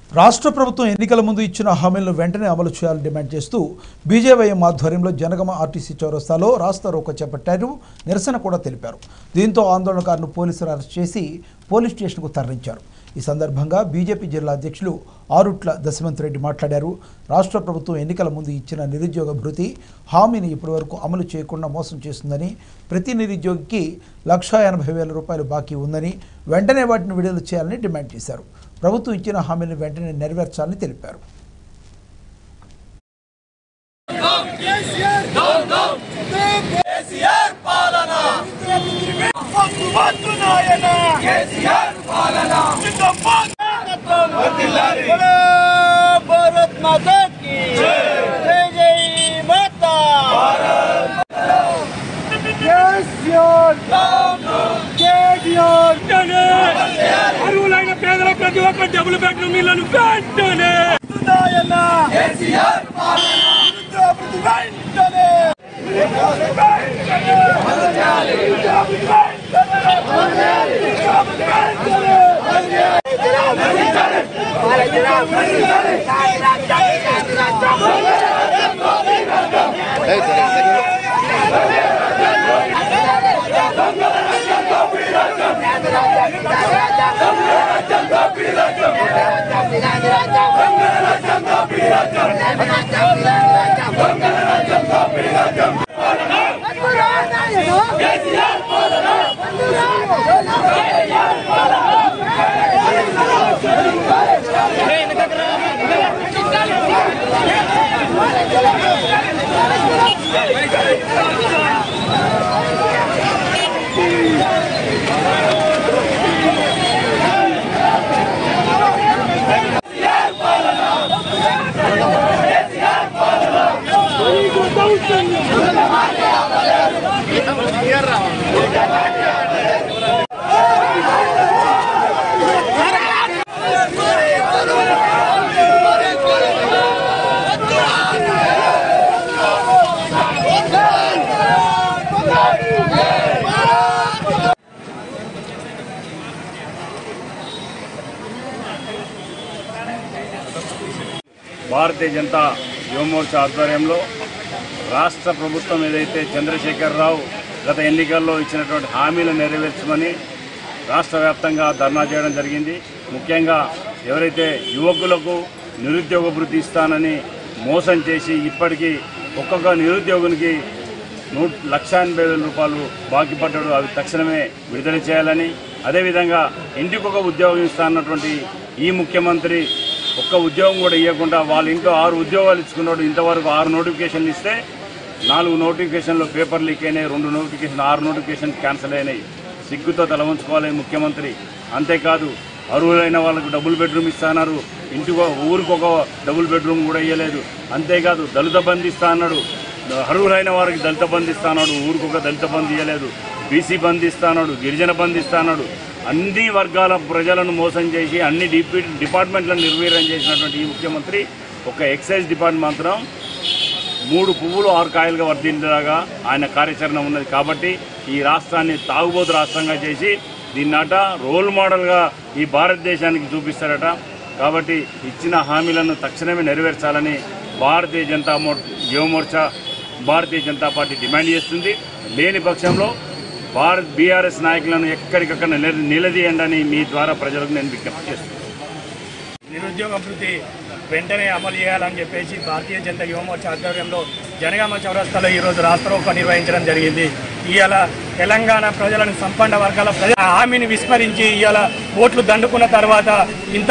రాష్ట్ర ప్రభుత్వం ఎన్నికల ముందు ఇచ్చిన హామీలను వెంటనే అమలు చేయాలని డిమాండ్ చేస్తూ బీజేవైఎం ఆధ్వర్యంలో జనగమ ఆర్టీసీ చౌరస్తాలో రాస్తా రోకో చేపట్టారు నిరసన కూడా తెలిపారు దీంతో ఆందోళనకారులు పోలీసులు అరెస్ట్ చేసి పోలీస్ స్టేషన్కు తరలించారు ఈ సందర్భంగా బీజేపీ జిల్లా అధ్యక్షులు ఆరుట్ల దశమంత్ రెడ్డి మాట్లాడారు రాష్ట్ర ప్రభుత్వం ఎన్నికల ముందు ఇచ్చిన నిరుద్యోగ భృతి హామీని ఇప్పటివరకు అమలు చేయకుండా మోసం చేస్తుందని ప్రతి నిరుద్యోగికి లక్షా ఎనభై వేల రూపాయలు బాకీ ఉందని వెంటనే వాటిని విడుదల చేయాలని డిమాండ్ చేశారు ప్రభుత్వం ఇచ్చిన హామీని వెంటనే నెరవేర్చాలని తెలిపారు భారత్ మాతా की जय जय माता అరువులైన పేదల ప్రతి ఒక్క డబుల్ బెడ్రూమ్ ఇళ్లను వెంటనే భారతీయ జనతా యువమోర్చా ఆధ్వర్యంలో రాష్ట్ర ప్రభుత్వం ఏదైతే చంద్రశేఖరరావు గత ఎన్నికల్లో ఇచ్చినటువంటి హామీలు నెరవేర్చమని రాష్ట్ర వ్యాప్తంగా ధర్నా చేయడం జరిగింది ముఖ్యంగా ఎవరైతే యువకులకు నిరుద్యోగ భృతి ఇస్తానని మోసం చేసి ఇప్పటికీ ఒక్కొక్క నిరుద్యోగునికి నూ లక్ష ఎనభై వేల రూపాయలు బాకీ పడ్డాడు అవి తక్షణమే విడుదల చేయాలని అదేవిధంగా ఇంటికి ఒక ఉద్యోగం ఇస్తానన్నటువంటి ఈ ముఖ్యమంత్రి ఒక్క ఉద్యోగం కూడా ఇవ్వకుండా వాళ్ళ ఇంట్లో ఆరు ఉద్యోగాలు ఇచ్చుకున్నాడు ఇంతవరకు ఆరు నోటిఫికేషన్లు ఇస్తే నాలుగు నోటిఫికేషన్లు పేపర్ లీక్ అయినాయి రెండు నోటిఫికేషన్ ఆరు నోటిఫికేషన్ క్యాన్సిల్ అయినాయి సిగ్గుతో తల వంచుకోవాలి ముఖ్యమంత్రి అంతేకాదు అర్హులైన వాళ్ళకు డబుల్ బెడ్రూమ్ ఇస్తాన్నారు ఇంటికి ఊరికి ఒక డబుల్ బెడ్రూమ్ కూడా ఇవ్వలేదు అంతేకాదు దళిత బంధు ఇస్తా అన్నాడు అర్హులైన వారికి దళిత బంధు ఇస్తా అన్నాడు ఊరికి ఒక దళిత బంధు ఇవ్వలేదు బీసీ బంధు ఇస్తా అన్నాడు గిరిజన బంధు ఇస్తా అన్నాడు అన్ని వర్గాల ప్రజలను మోసం చేసి అన్ని డిపి డిపార్ట్మెంట్లను నిర్వీర్యం చేసినటువంటి ఈ ముఖ్యమంత్రి ఒక ఎక్సైజ్ డిపార్ట్మెంట్ మాత్రం మూడు పువ్వులు ఆరు కాయలుగా వర్ధిల్లేలాగా ఆయన కార్యాచరణ ఉన్నది కాబట్టి ఈ రాష్ట్రాన్ని తాగుబోతు రాష్ట్రంగా చేసి దీన్నట రోల్ మోడల్గా ఈ భారతదేశానికి చూపిస్తారట కాబట్టి ఇచ్చిన హామీలను తక్షణమే నెరవేర్చాలని భారతీయ జనతా మో యువమోర్చా భారతీయ జనతా పార్టీ డిమాండ్ చేస్తుంది లేని పక్షంలో భారత్ బీఆర్ఎస్ నాయకులను ఎక్కడికక్కడ నిల నిలదీయండి అని మీ ద్వారా ప్రజలకు నేను విజ్ఞప్తి చేస్తున్నాను నిరుద్యోగ భృతి వెంటనే అమలు చేయాలని చెప్పేసి భారతీయ జనతా యువమోర్చా ఆధ్వర్యంలో జనగామ చౌరస్తాలో ఈరోజు రాష్ట్రోక నిర్వహించడం జరిగింది ఇవాళ తెలంగాణ ప్రజలను సంపన్న వర్గాల ప్రజల హామీని విస్మరించి ఇవాళ ఓట్లు దండుకున్న తర్వాత ఇంత